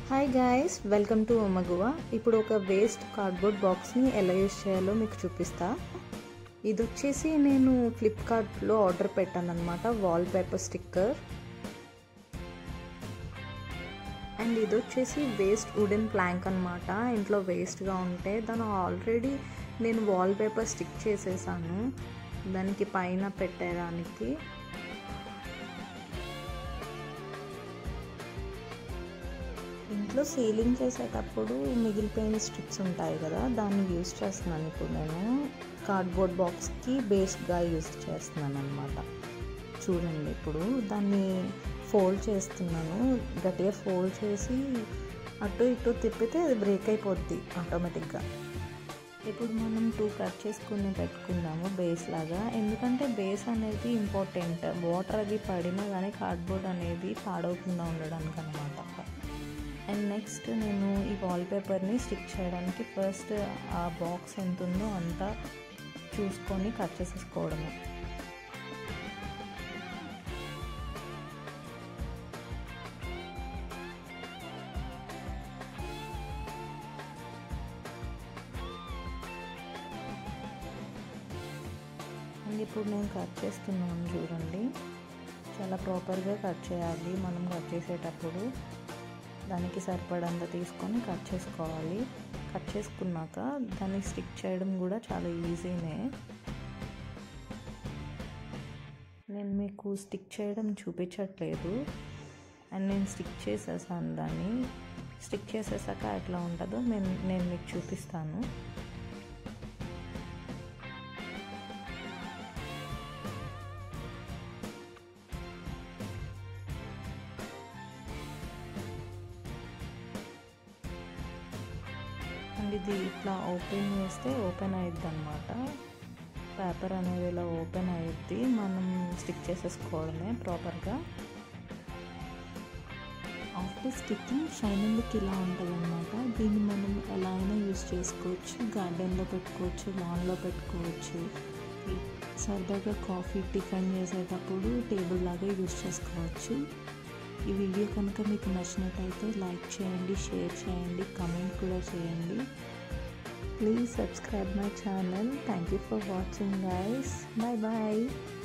hi guys welcome to ఒమగువ ఇప్పుడు ఒక వేస్ట్ కార్డ్బోర్డ్ బాక్స్ని ఎలా యూస్ చేయాలో మీకు చూపిస్తా ఇది వచ్చేసి నేను ఫ్లిప్కార్ట్లో ఆర్డర్ పెట్టాను అనమాట వాల్ పేపర్ స్టిక్కర్ అండ్ ఇది వచ్చేసి వేస్ట్ వుడెన్ ప్లాంక్ అనమాట ఇంట్లో వేస్ట్గా ఉంటే దాన్ని ఆల్రెడీ నేను వాల్ పేపర్ స్టిక్ చేసేసాను దానికి పైన పెట్టేదానికి ఇంట్లో సీలింగ్ చేసేటప్పుడు మిగిలిపోయిన స్ట్రిప్స్ ఉంటాయి కదా దాన్ని యూస్ చేస్తున్నాను ఇప్పుడు నేను కార్డ్బోర్డ్ బాక్స్కి బేస్గా యూస్ చేస్తున్నాను అనమాట చూడండి ఇప్పుడు దాన్ని ఫోల్డ్ చేస్తున్నాను గట్టిగా ఫోల్డ్ చేసి అటు ఇటు తిప్పితే అది బ్రేక్ అయిపోద్ది ఆటోమేటిక్గా ఇప్పుడు మనం టూ కట్ చేసుకుని పెట్టుకుందాము బేస్ లాగా ఎందుకంటే బేస్ అనేది ఇంపార్టెంట్ వాటర్ అది పడినా కానీ కార్డ్బోర్డ్ అనేది పాడవకుండా ఉండడానికి అనమాట అండ్ నెక్స్ట్ నేను ఈ వాల్పేపర్ని స్టిక్ చేయడానికి ఫస్ట్ ఆ బాక్స్ ఎంత ఉందో అంతా చూసుకొని కట్ చేసేసుకోవడము అండ్ ఇప్పుడు నేను కట్ చేస్తున్నాను చూడండి చాలా ప్రాపర్గా కట్ చేయాలి మనం కట్ చేసేటప్పుడు దానికి సరిపడంత తీసుకొని కట్ చేసుకోవాలి కట్ చేసుకున్నాక దాన్ని స్టిక్ చేయడం కూడా చాలా ఈజీనే నేను మీకు స్టిక్ చేయడం చూపించట్లేదు అండ్ నేను స్టిక్ చేసేసాను దాన్ని స్టిక్ చేసేసాక ఎట్లా ఉంటుందో నేను నేను మీకు చూపిస్తాను అండ్ ఇది ఇట్లా ఓపెన్ చేస్తే ఓపెన్ అయ్యిద్ది అనమాట పేపర్ అనేది ఇలా ఓపెన్ అయ్యిద్ది మనం స్టిక్ చేసేసుకోవడమే ప్రాపర్గా ఆఫ్టర్ స్టిక్కింగ్ షైనింగ్ లుక్ ఇలా ఉంటుంది అనమాట దీన్ని మనం ఎలా అయినా యూస్ చేసుకోవచ్చు గార్డెన్లో పెట్టుకోవచ్చు లాన్లో పెట్టుకోవచ్చు సరదాగా కాఫీ టిఫిన్ చేసేటప్పుడు టేబుల్ లాగా యూస్ చేసుకోవచ్చు ఈ వీడియో కనుక మీకు నచ్చినట్టయితే లైక్ చేయండి షేర్ చేయండి కమెంట్ కూడా చేయండి please subscribe my channel thank you for watching guys bye bye